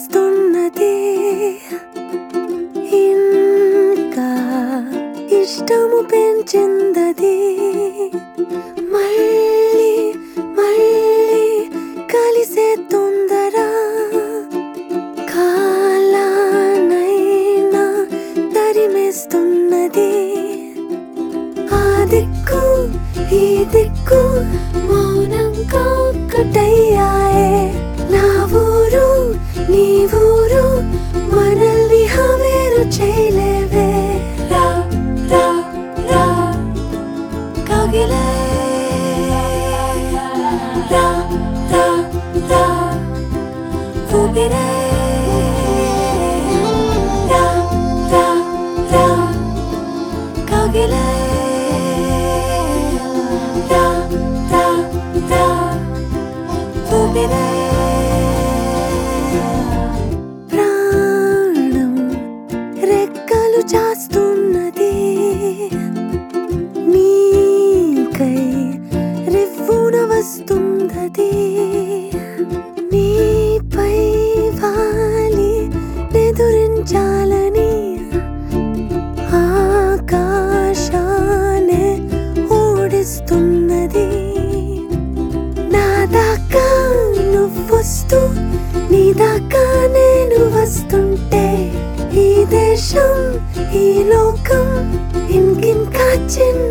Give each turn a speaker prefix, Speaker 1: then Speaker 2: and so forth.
Speaker 1: చేస్తున్నది ఇంకా ఇష్టము పెంచిందది మళ్ళీ మళ్ళీ కలిసే తొందర కాలానైనా తరిమేస్తున్నది ఆ దిక్కు ఈ దిక్కు మౌనంగా ఒక్కటయ్యాయే నా ఊరు నీ ఊరు మనల్ని హవేరు చేయలేవే రా రా రా కగిలే రా రా రా ఊపిరే రా రా రా కగిలే రా రా రా ఊపిరే ప్రాణం రెక్కలు చాస్తున్నది నీకై రివ్వున వస్తుందది నీపై వాలి ఎదురించాలని ఆకాశానే ఓడిస్తున్నది నా దాకా నువ్వొస్తూ నీ దాకా నేను వస్తుంటే ఈ దేశం ఈ లోకం ఇంకింకా చిన్న